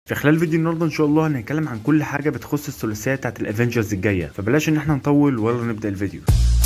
في خلال فيديو النهارده ان شاء الله هنتكلم عن كل حاجه بتخص الثلاثيه بتاعت الافنجرز الجايه فبلاش ان احنا نطول ولا نبدا الفيديو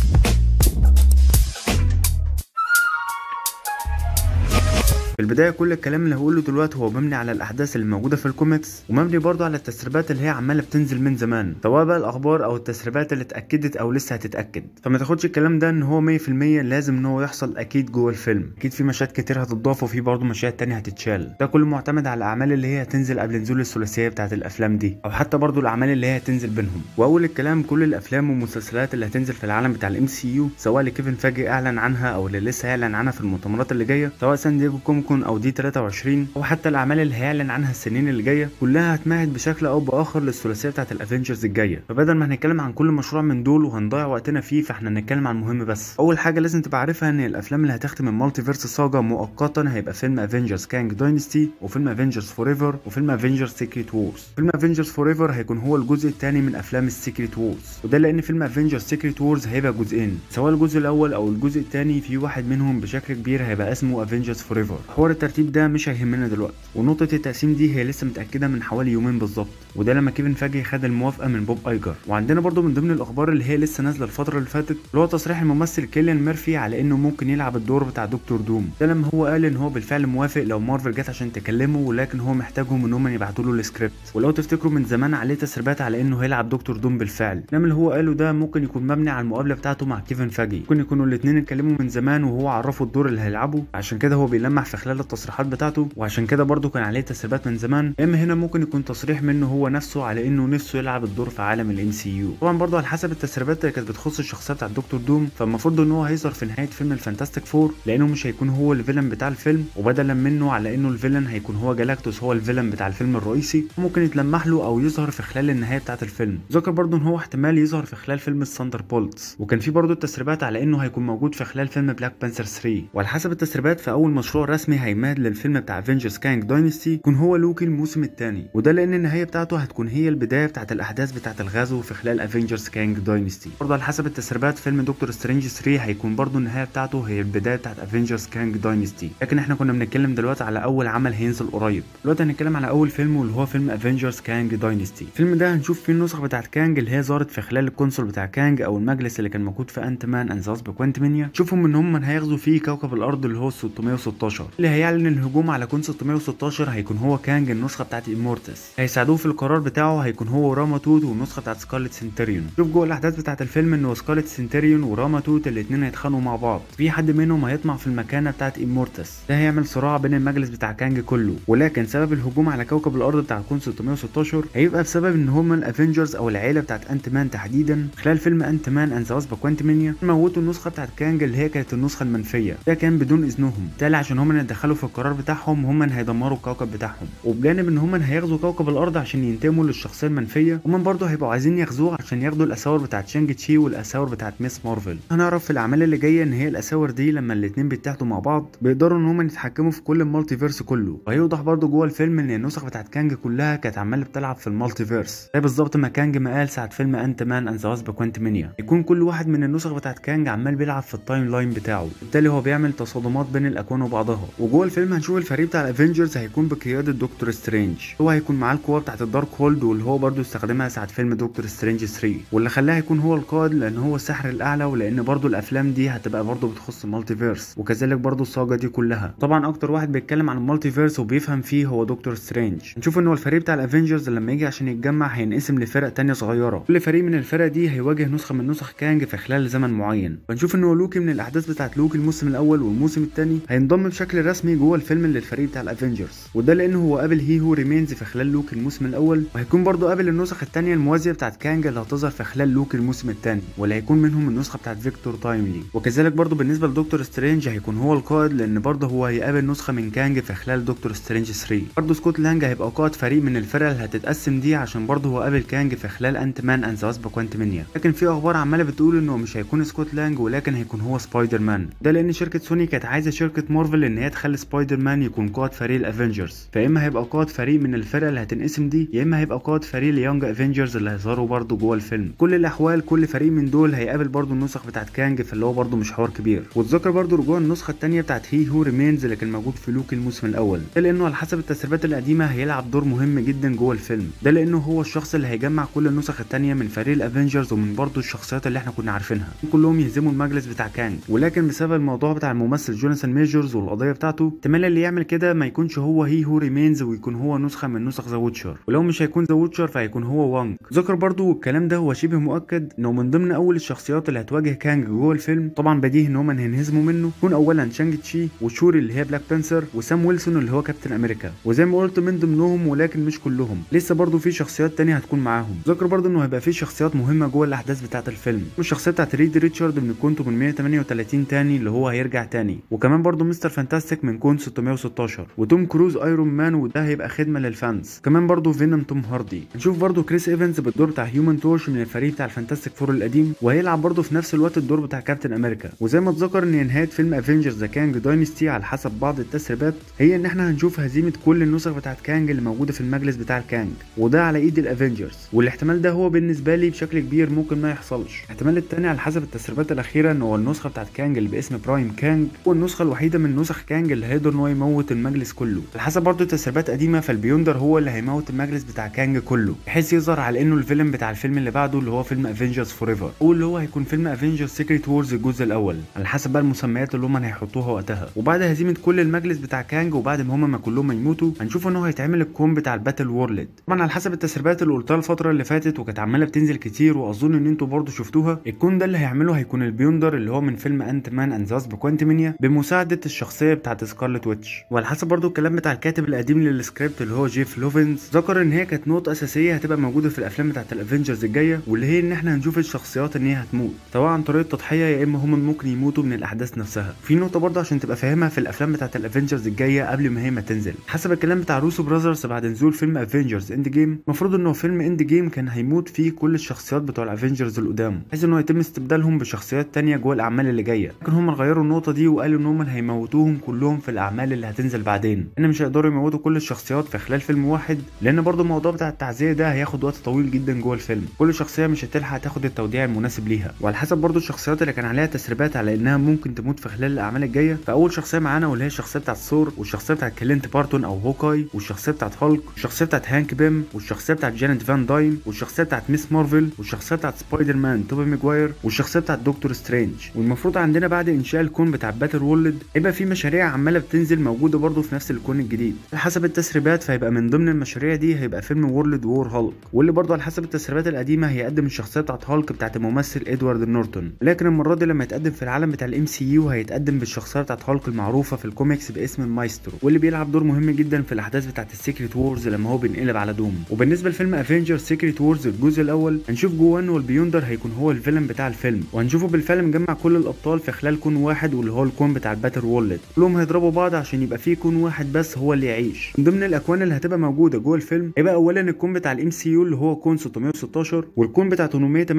في البدايه كل الكلام اللي هقوله دلوقتي هو مبني على الاحداث اللي موجوده في الكوميكس ومبني برضه على التسريبات اللي هي عماله بتنزل من زمان سواء بقى الاخبار او التسريبات اللي اتاكدت او لسه هتتاكد فما تاخدش الكلام ده ان هو 100% لازم ان هو يحصل اكيد جوه الفيلم اكيد في مشاهد كتير هتضاف وفي برضه مشاهد تانية هتتشال ده كله معتمد على الاعمال اللي هي هتنزل قبل نزول الثلاثيه بتاعت الافلام دي او حتى برضه الاعمال اللي هي هتنزل بينهم واول الكلام كل الافلام والمسلسلات اللي هتنزل في العالم بتاع الام سي يو سواء اللي كيفن فاجي اعلن عنها او اللي لسه هيعلن عنها في المؤتمرات اللي جايه سواء سان دييجو كومكون او دي 23 او حتى الاعمال اللي هيعلن عنها السنين اللي جايه كلها هتمهد بشكل او باخر للثلاثيه بتاعت الافنجرز الجايه فبدل ما هنتكلم عن كل مشروع من دول وهنضيع وقتنا فيه فاحنا هنتكلم عن المهم بس اول حاجه لازم تبقى عارفها ان الافلام اللي هتختم المالتي فيرس ساجا مؤقتا هيبقى فيلم افنجرز كانج داينستي وفيلم افنجرز فور ايفر وفيلم افنجرز سيكريت وورز فيلم افنجرز فور ايفر هيكون هو الجزء الثاني من افلام السيكريت وورز وده لان فيلم افنجرز سيكريت وورز هيبقى جزئين سواء الجزء الاول او الجزء الثاني في واحد منهم بشكل كبير هيبقى اسمه افنجرز فور ايفر حوار الترتيب ده مش هيهمنا دلوقتي ونقطة التقسيم دي هي لسه متأكدة من حوالي يومين بالظبط وده لما كيفن فاجي خد الموافقة من بوب ايجر وعندنا برضو من ضمن الأخبار اللي هي لسه نازلة الفترة اللي فاتت اللي هو تصريح الممثل كيليان ميرفي على إنه ممكن يلعب الدور بتاع دكتور دوم ده لما هو قال إن هو بالفعل موافق لو مارفل جت عشان تكلمه ولكن هو محتاجهم إن هم يبعتوا له السكريبت ولو تفتكروا من زمان عليه تسريبات على إنه هيلعب دكتور دوم بالفعل انما اللي هو قاله ده ممكن يكون مبني على المقابلة بتاعته مع كيفن فاجي ممكن يكونوا الاتنين اتكلموا من زمان وهو عرفه الدور اللي هيلعبه عشان كده هو بيلمح في خلال التصريحات بتاعته وعشان كده برضو كان عليه تسريبات من زمان اما هنا ممكن يكون تصريح منه هو نفسه على انه نفسه يلعب الدور في عالم الام سي يو طبعا برضه على حسب التسريبات اللي كانت بتخص الشخصيه بتاعت دكتور دوم فالمفروض ان هو هيظهر في نهايه فيلم الفانتاستيك فور لانه مش هيكون هو الفيلن بتاع الفيلم وبدلا منه على انه الفيلن هيكون هو جالاكتوس هو الفيلن بتاع الفيلم الرئيسي ممكن يتلمح له او يظهر في خلال النهايه بتاعت الفيلم ذكر برضه ان هو احتمال يظهر في خلال فيلم الثاندر بولتس وكان في برضه التسريبات على انه هيكون موجود في خلال فيلم بلاك بانثر 3 وعلى حسب التسريبات في اول مشروع رسمي هيمهد للفيلم بتاع افنجرز كانج داينستي يكون هو لوكي الموسم الثاني وده لان النهايه بتاعته هتكون هي البدايه بتاعت الاحداث بتاعت الغزو في خلال افنجرز كانج داينستي برضه على حسب التسريبات فيلم دكتور سترينج 3 هيكون برضه النهايه بتاعته هي البدايه بتاعت افنجرز كانج داينستي لكن احنا كنا بنتكلم دلوقتي على اول عمل هينزل قريب دلوقتي هنتكلم على اول فيلم واللي هو فيلم افنجرز كانج داينستي الفيلم ده هنشوف فيه النسخه بتاعت كانج اللي هي ظهرت في خلال الكونسول بتاع كانج او المجلس اللي كان موجود في انت مان اند ذا بكوانتمينيا شوفهم ان هم هياخدوا فيه كوكب الارض اللي هو 616 اللي هيعلن الهجوم على كون 616 هيكون هو كانج النسخه بتاعت امورتس هيساعدوه في القرار بتاعه هيكون هو وراما توت والنسخه بتاعت سكارلت سنتريون شوف جوه الاحداث بتاعت الفيلم ان سكارلت سنتريون وراما توت الاثنين هيتخانقوا مع بعض في حد منهم هيطمع في المكانه بتاعت امورتس ده هيعمل صراع بين المجلس بتاع كانج كله ولكن سبب الهجوم على كوكب الارض بتاع كون 616 هيبقى بسبب ان هم الافنجرز او العيله بتاعت انت مان تحديدا خلال فيلم انت مان اند ذا كوانتمينيا موتوا النسخه بتاعت كانج اللي هي كانت النسخه المنفيه ده كان بدون اذنهم بالتالي عشان هم يتدخلوا في القرار بتاعهم هم هيدمروا الكوكب بتاعهم وبجانب ان هم هيغزوا كوكب الارض عشان ينتموا للشخصيه المنفيه هم برضه هيبقوا عايزين يغزوه عشان ياخدوا الاساور بتاعت شانج تشي والاساور بتاعت ميس مارفل هنعرف في الاعمال اللي جايه ان هي الاساور دي لما الاتنين بيتحدوا مع بعض بيقدروا ان هم يتحكموا في كل المالتي فيرس كله وهيوضح برضه جوه الفيلم ان النسخ بتاعت كانج كلها كانت عماله بتلعب في المالتي فيرس زي بالظبط ما كانج ما قال ساعه فيلم انت مان اند ذا كوانتمينيا يكون كل واحد من النسخ بتاعت كانج عمال بيلعب في التايم لاين بتاعه بالتالي هو بيعمل تصادمات بين الاكوان وبعضها وجوه الفيلم هنشوف الفريق بتاع الافنجرز هيكون بقياده دكتور سترينج هو هيكون معاه القوه بتاعت الدارك هولد واللي هو برضه استخدمها ساعه فيلم دكتور سترينج 3 واللي خلاه يكون هو القائد لان هو السحر الاعلى ولان برضه الافلام دي هتبقى برضه بتخص المالتي فيرس وكذلك برضه الساجا دي كلها طبعا اكتر واحد بيتكلم عن المالتي فيرس وبيفهم فيه هو دكتور سترينج نشوف ان هو الفريق بتاع الافنجرز لما يجي عشان يتجمع هينقسم لفرق تانية صغيره كل فريق من الفرق دي هيواجه نسخه من نسخ كانج في خلال زمن معين فنشوف ان هو لوكي من الاحداث بتاعت لوكي الموسم الاول والموسم الثاني هينضم بشكل رسمي جوه الفيلم للفريق بتاع الافنجرز وده لانه هو قابل هي هو ريمينز في خلال لوكي الموسم الاول وهيكون برضه قابل النسخ الثانيه الموازيه بتاعت كانج اللي هتظهر في خلال لوكي الموسم الثاني واللي هيكون منهم النسخه بتاعت فيكتور تايملي وكذلك برضه بالنسبه لدكتور سترينج هيكون هو القائد لان برضه هو هيقابل نسخه من كانج في خلال دكتور سترينج 3 برضه سكوت لانج هيبقى قائد فريق من الفرق اللي هتتقسم دي عشان برضه هو قابل كانج في خلال انت مان اند ذا كوانتمينيا لكن في اخبار عماله بتقول انه مش هيكون سكوت لانج ولكن هيكون هو سبايدر مان ده لان شركه سوني كانت عايزه شركه مارفل ان هي تخلي سبايدر مان يكون قائد فريق الافنجرز فاما هيبقى قائد فريق من الفرقه اللي هتنقسم دي يا اما هيبقى قائد فريق اليونج افنجرز اللي هيظهروا برضه جوه الفيلم كل الاحوال كل فريق من دول هيقابل برضه النسخ بتاعت كانج فاللي هو برضه مش حوار كبير وتذكر برضه رجوع النسخه الثانيه بتاعت هي هو ريمينز اللي كان موجود في لوك الموسم الاول ده لانه على حسب التسريبات القديمه هيلعب دور مهم جدا جوه الفيلم ده لانه هو الشخص اللي هيجمع كل النسخ الثانيه من فريق الافنجرز ومن برضه الشخصيات اللي احنا كنا عارفينها كلهم يهزموا المجلس بتاع كانج ولكن بسبب الموضوع بتاع الممثل جوناثان ميجرز والقضيه بتاعته احتمال اللي يعمل كده ما يكونش هو هي هو ريمينز ويكون هو نسخه من نسخ ذا ووتشر ولو مش هيكون ذا ووتشر فهيكون هو وانج ذكر برضه الكلام ده هو شبه مؤكد انه من ضمن اول الشخصيات اللي هتواجه كانج جوه الفيلم طبعا بديهي ان هم هينهزموا منه يكون اولا شانج تشي وشوري اللي هي بلاك بانثر وسام ويلسون اللي هو كابتن امريكا وزي ما قلت من ضمنهم ولكن مش كلهم لسه برضه في شخصيات تانية هتكون معاهم ذكر برضه انه هيبقى في شخصيات مهمه جوه الاحداث بتاعه الفيلم والشخصيه بتاعت ريد ريتشارد من كون 838 تاني اللي هو هيرجع تاني وكمان برضه مستر فانتاستيك من كون 616 وتوم كروز ايرون مان وده هيبقى خدمه للفانز كمان برضه فينوم توم هاردي هنشوف برضه كريس ايفنز بالدور بتاع هيومن تورش من الفريق بتاع الفانتاستيك فور القديم وهيلعب برضه في نفس الوقت الدور بتاع كابتن امريكا وزي ما اتذكر ان نهايه فيلم افنجرز ذا كانج داينستي على حسب بعض التسريبات هي ان احنا هنشوف هزيمه كل النسخ بتاعت كانج اللي موجوده في المجلس بتاع الكانج وده على ايد الافنجرز والاحتمال ده هو بالنسبه لي بشكل كبير ممكن ما يحصلش الاحتمال التاني على حسب التسريبات الاخيره ان هو النسخه بتاعت كانج اللي باسم برايم كانج هو النسخه الوحيده من نسخ كانج اللي هيقدر ان هو يموت المجلس كله على حسب برضه تسريبات قديمه فالبيوندر هو اللي هيموت المجلس بتاع كانج كله بحيث يظهر على انه الفيلم بتاع الفيلم اللي بعده اللي هو فيلم افنجرز فور ايفر واللي هو هيكون فيلم افنجرز سيكريت وورز الجزء الاول على حسب بقى المسميات اللي هم هيحطوها وقتها وبعد هزيمه كل المجلس بتاع كانج وبعد ما هم ما كلهم يموتوا هنشوف ان هو هيتعمل الكون بتاع الباتل وورلد طبعا على حسب التسريبات اللي قلتها الفتره اللي فاتت وكانت عماله بتنزل كتير واظن ان انتوا برضه شفتوها الكون ده اللي هيعمله هيكون البيوندر اللي هو من فيلم انت مان اند ذا بكوانتمينيا بمساعده الشخصيه بتاعت سكارلت ويتش وعلى حسب برضه الكلام بتاع الكاتب القديم للسكريبت اللي هو جيف لوفنز ذكر ان هي كانت نقطه اساسيه هتبقى موجوده في الافلام بتاعت الافنجرز الجايه واللي هي ان احنا هنشوف الشخصيات ان هي هتموت سواء عن طريق التضحيه يا اما هم ممكن يموتوا من الاحداث نفسها في نقطه برضه عشان تبقى فاهمها في الافلام بتاعت الافنجرز الجايه قبل ما هي ما تنزل حسب الكلام بتاع روسو براذرز بعد نزول فيلم افنجرز اند جيم المفروض انه فيلم اند جيم كان هيموت فيه كل الشخصيات بتوع الافنجرز القدام بحيث انه يتم استبدالهم بشخصيات تانية جوه الاعمال اللي جايه لكن هم غيروا النقطه دي وقالوا ان هم هيموتوهم كلهم في الاعمال اللي هتنزل بعدين ان مش هيقدروا يموتوا كل الشخصيات في خلال فيلم واحد لان برضه الموضوع بتاع التعزيه ده هياخد وقت طويل جدا جوه الفيلم كل شخصيه مش هتلحق تاخد التوديع المناسب ليها وعلى حسب برضه الشخصيات اللي كان عليها تسريبات على انها ممكن تموت في خلال الاعمال الجايه فاول شخصيه معانا واللي هي الشخصيه بتاعت ثور والشخصيه بتاعت كلينت بارتون او هوكاي والشخصيه بتاعت هالك والشخصيه بتاعت هانك بيم والشخصيه بتاعت جانيت فان دايم والشخصيه بتاعت ميس مارفل والشخصيه بتاعت سبايدر مان توبي ماجواير والشخصيه بتاعت دكتور سترينج والمفروض عندنا بعد انشاء الكون بتاع باتل وورلد هيبقى في مشاريع عماله بتنزل موجوده برضه في نفس الكون الجديد على حسب التسريبات فهيبقى من ضمن المشاريع دي هيبقى فيلم وورلد وور هالك واللي برضه على حسب التسريبات القديمه هيقدم الشخصيه بتاعت هالك بتاعت الممثل ادوارد نورتون لكن المره دي لما يتقدم في العالم بتاع الام سي يو هيتقدم بالشخصيه بتاعت هالك المعروفه في الكوميكس باسم المايسترو واللي بيلعب دور مهم جدا في الاحداث بتاعت السيكريت وورز لما هو بينقلب على دوم وبالنسبه لفيلم افنجر سيكريت وورز الجزء الاول هنشوف جوان والبيوندر هيكون هو الفيلم بتاع الفيلم وهنشوفه بالفعل مجمع كل الابطال في خلال كون واحد واللي هو الكون بتاع الباتل وورلد كلهم هيضربوا بعض عشان يبقى فيه كون واحد بس هو اللي يعيش من ضمن الاكوان اللي هتبقى موجوده جوه الفيلم هيبقى اولا الكون بتاع الام سي يو اللي هو كون 616 والكون بتاع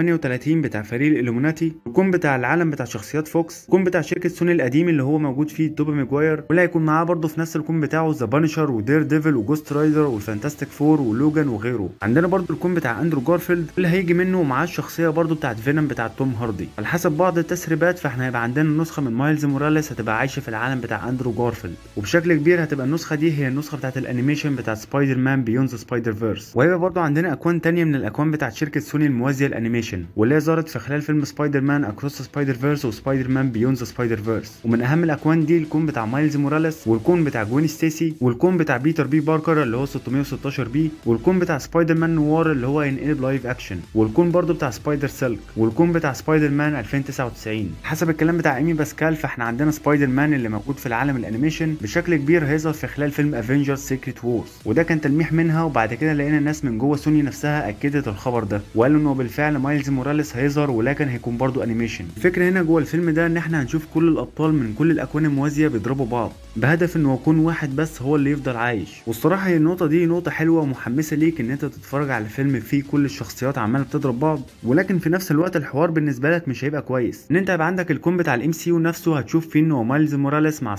838 بتاع فريق الالومناتي والكون بتاع العالم بتاع شخصيات فوكس الكون بتاع شركه سوني القديم اللي هو موجود فيه توبي ماجواير واللي هيكون معاه برضه في نفس الكون بتاعه ذا بانشر ودير ديفل وجوست رايدر والفانتاستيك فور ولوجان وغيره عندنا برضه الكون بتاع اندرو جارفيلد اللي هيجي منه ومعاه الشخصيه برضه بتاعت فينوم بتاعت توم هاردي على حسب بعض التسريبات فاحنا هيبقى عندنا نسخه من مايلز موراليس هتبقى عايشه في العالم بتاع اندرو جارفيلد وبشكل كبير هتبقى النسخه دي هي النسخه بتاعت الانيميشن بتاعت سبايدر مان بيونز سبايدر فيرس وهيبقى برضه عندنا اكوان تانية من الاكوان بتاعت شركه سوني الموازيه الانيميشن واللي هي ظهرت في خلال فيلم سبايدر مان اكروس سبايدر فيرس وسبايدر مان بيونز سبايدر فيرس ومن اهم الاكوان دي الكون بتاع مايلز موراليس والكون بتاع جوين ستيسي والكون بتاع بيتر بي باركر اللي هو 616 بي والكون بتاع سبايدر مان نوار اللي هو هينقلب لايف اكشن والكون برضه بتاع سبايدر سيلك والكون بتاع سبايدر مان 2099 حسب الكلام بتاع ايمي باسكال فاحنا عندنا سبايدر مان اللي موجود في العالم الانيميشن بشكل كبير هيظهر في خلال فيلم افنجرز سيكريت وورز وده كان تلميح منها وبعد كده لقينا الناس من جوه سوني نفسها اكدت الخبر ده وقالوا انه بالفعل مايلز موراليس هيظهر ولكن هيكون برضه انيميشن الفكره هنا جوه الفيلم ده ان احنا هنشوف كل الابطال من كل الاكوان الموازيه بيضربوا بعض بهدف انه يكون واحد بس هو اللي يفضل عايش والصراحه هي النقطه دي نقطه حلوه ومحمسه ليك ان انت تتفرج على فيلم فيه كل الشخصيات عماله بتضرب بعض ولكن في نفس الوقت الحوار بالنسبه لك مش هيبقى كويس ان انت هيبقى عندك الكون بتاع الام سي يو نفسه هتشوف فيه انه مايلز موراليس مع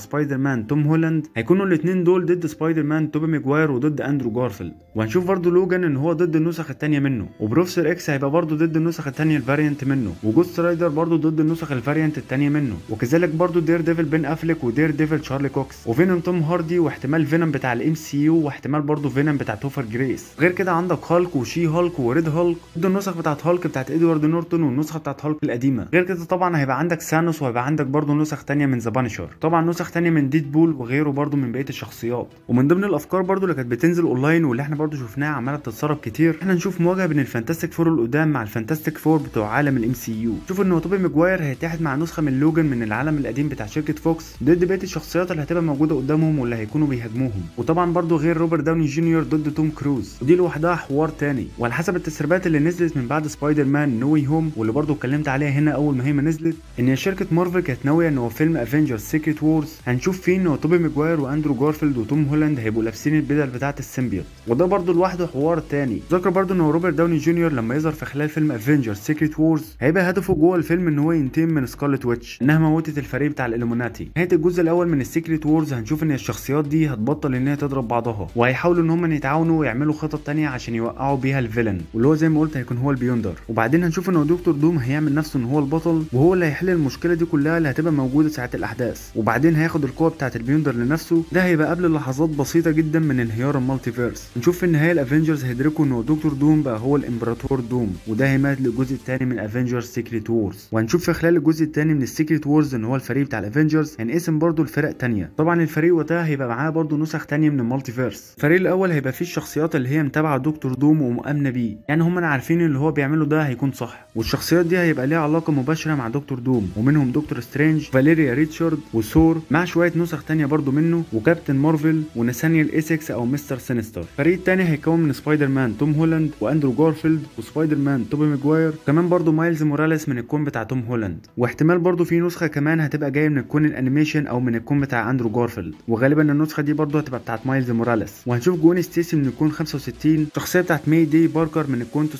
سبايدر مان توم هولاند هيكونوا الاثنين دول ضد سبايدر مان توبي ماجواير وضد اندرو جارفيلد وهنشوف برضه لوجان ان هو ضد النسخ الثانيه منه وبروفيسور اكس هيبقى برضه ضد النسخ الثانيه الفاريانت منه وجوست رايدر برضه ضد النسخ الفاريانت الثانيه منه وكذلك برضه دير ديفل بين افليك ودير ديفل تشارلي كوكس وفينوم توم هاردي واحتمال فينوم بتاع الام سي يو واحتمال برضه فينوم بتاع توفر جريس غير كده عندك هالك وشي هالك وريد هالك ضد النسخ بتاعت هالك بتاعت ادوارد نورتون والنسخه بتاعت هالك القديمه غير كده طبعا هيبقى عندك سانوس وهيبقى عندك برضه نسخ تانية من ذا بانشر طبعا نسخ تانية من ديد بول وغيره برضه من بقيه الشخصيات ومن ضمن الافكار برضه اللي كانت بتنزل اونلاين واللي احنا برضه شفناها عماله بتتسرب كتير احنا نشوف مواجهه بين الفانتاستيك فور القدام مع الفانتاستيك فور بتوع عالم الام سي يو شوف ان توبي ماجواير هيتحد مع نسخه من لوجان من العالم القديم بتاع شركه فوكس ضد بقيه الشخصيات اللي هتبقى موجوده قدامهم واللي هيكونوا بيهاجموهم وطبعا برضه غير روبرت داوني جونيور ضد توم كروز ودي لوحدها حوار تاني وعلى حسب التسريبات اللي نزلت من بعد سبايدر مان نو واي هوم واللي برضه اتكلمت عليها هنا اول ما هي ما نزلت ان شركه مارفل كانت ناويه ان هو فيلم افنجرز سيكريت وورز هنشوف فيه ان هو توبي ماجواير واندرو جارفيلد وتوم هولاند هيبقوا لابسين البدل بتاعه السيمبيوت وده برضه لوحده حوار تاني ذكر برضه ان هو روبرت داوني جونيور لما يظهر في خلال فيلم افنجرز سيكريت وورز هيبقى هدفه جوه الفيلم ان هو ينتقم من سكارلت ويتش انها موتت الفريق بتاع الالومناتي نهايه الجزء الاول من السيكريت وورز هنشوف ان الشخصيات دي هتبطل ان هي تضرب بعضها وهيحاولوا ان هم يتعاونوا ويعملوا خطط تانية عشان يوقعوا بيها الفيلن واللي هو زي ما قلت هيكون هو البيوندر وبعدين هنشوف ان هو دكتور دوم هيعمل نفسه ان هو البطل وهو اللي هيحل المشكله دي كلها اللي هتبقى موجوده ساعه الاحداث وبعدين هياخد القوه بتاعه البيوندر لنفسه ده هيبقى قبل لحظات بسيطه جدا من انهيار المالتيفيرس نشوف في النهايه الافنجرز هيدركوا ان هو دكتور دوم بقى هو الامبراطور دوم وده هيمهد للجزء الثاني من افنجرز سيكريت وورز وهنشوف في خلال الجزء الثاني من السيكريت وورز ان هو الفريق بتاع الافنجرز هينقسم برضه لفرق تانية طبعا الفريق وقتها هيبقى معاه برضه نسخ تانية من المالتيفيرس الفريق الاول هيبقى فيه الشخصيات اللي هي متابعه دكتور دوم ومؤمنه بيه يعني هم عارفين اللي هو بيعمله ده هيكون صح والشخصيات دي هيبقى ليها علاقه مباشره مع دكتور دوم ومنهم دكتور سترينج فاليريا ريتشارد وثور مع شويه نسخ تانية برضه منه وكابتن مارفل وناثانيال ايسكس او مستر سينستر الفريق التاني هيكون من سبايدر مان توم هولاند واندرو جارفيلد وسبايدر مان توبي ماجواير كمان برضه مايلز موراليس من الكون بتاع توم هولاند واحتمال برضه في نسخه كمان هتبقى جايه من الكون الانيميشن او من الكون بتاع اندرو جارفيلد وغالبا النسخه دي برضه هتبقى بتاعت مايلز موراليس وهنشوف جون ستيسي من الكون 65 شخصيه بتاعت ماي دي باركر من الكون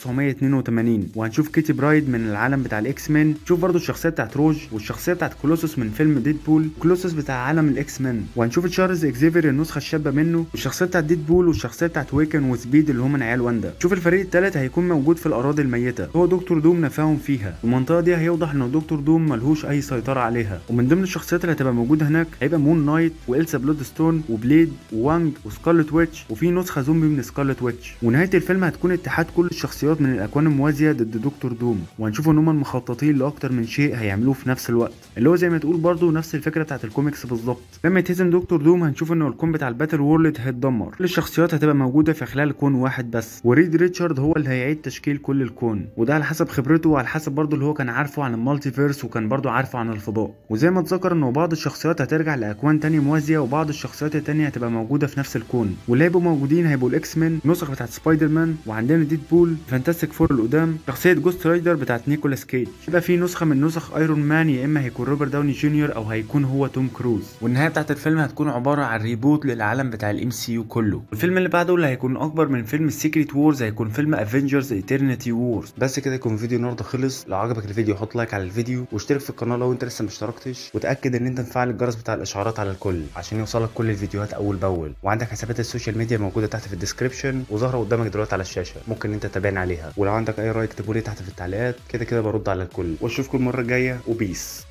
982 وهنشوف كيتي برايد من العالم بتاع الاكس مان نشوف برضه الشخصيه بتاعت روج والشخصيه بتاعت كولوسوس من فيلم ديد بول كولوسوس بتاع عالم الاكس مان وهنشوف تشارلز اكزيفير النسخه الشابه منه والشخصيه بتاعت ديد بول والشخصيه بتاعت ويكن وسبيد اللي هم من عيال واندا شوف الفريق الثالث هيكون موجود في الاراضي الميته هو دكتور دوم نفاهم فيها المنطقه دي هيوضح ان دكتور دوم ملهوش اي سيطره عليها ومن ضمن الشخصيات اللي هتبقى موجوده هناك هيبقى مون نايت والسا بلود ستون وبليد ووانج وسكارلت ويتش وفي نسخه زومبي من سكارلت ويتش ونهايه الفيلم هتكون اتحاد كل الشخصيات من الاكوان الموازيه ضد دكتور دوم وهنشوف ان هم مخططين لاكتر من شيء هيعملوه في نفس الوقت اللي هو زي ما تقول برضه نفس الفكره بتاعت الكوميكس بالظبط لما يتهزم دكتور دوم هنشوف ان الكون بتاع الباتل وورلد هيتدمر كل الشخصيات هتبقى موجوده في خلال كون واحد بس وريد ريتشارد هو اللي هيعيد تشكيل كل الكون وده على حسب خبرته وعلى حسب برضه اللي هو كان عارفه عن المالتيفيرس وكان برضه عارفه عن الفضاء وزي ما اتذكر ان بعض الشخصيات هترجع لاكوان تانية موازيه وبعض الشخصيات التانية هتبقى موجوده في نفس الكون واللي هيبقوا موجودين هيبقوا الاكس مان نسخ بتاعت سبايدر مان وعندنا ديد بول فانتاستيك فور القدام شخصيه جوست رايدر بتاعت نيكولاس كيج يبقى في نسخه من نسخ ايرون مان يا اما هيكون روبرت داوني جونيور او هيكون هو توم كروز والنهايه بتاعت الفيلم هتكون عباره عن ريبوت للعالم بتاع الام سي يو كله الفيلم اللي بعده اللي هيكون اكبر من فيلم السيكريت وورز هيكون فيلم افنجرز ايترنتي وورز بس كده يكون فيديو النهارده خلص لو عجبك الفيديو حط لايك على الفيديو واشترك في القناه لو انت لسه ما اشتركتش وتاكد ان انت مفعل الجرس بتاع الاشعارات على الكل عشان يوصلك كل الفيديوهات اول باول وعندك حسابات السوشيال ميديا موجوده تحت في الديسكربشن وظاهره قدامك دلوقتي على الشاشه ممكن انت تتابعني عليها ولو عندك اي راي اكتبه لي تحت في التعليقات كده كده برد على الكل واشوفكم المره الجايه وبيس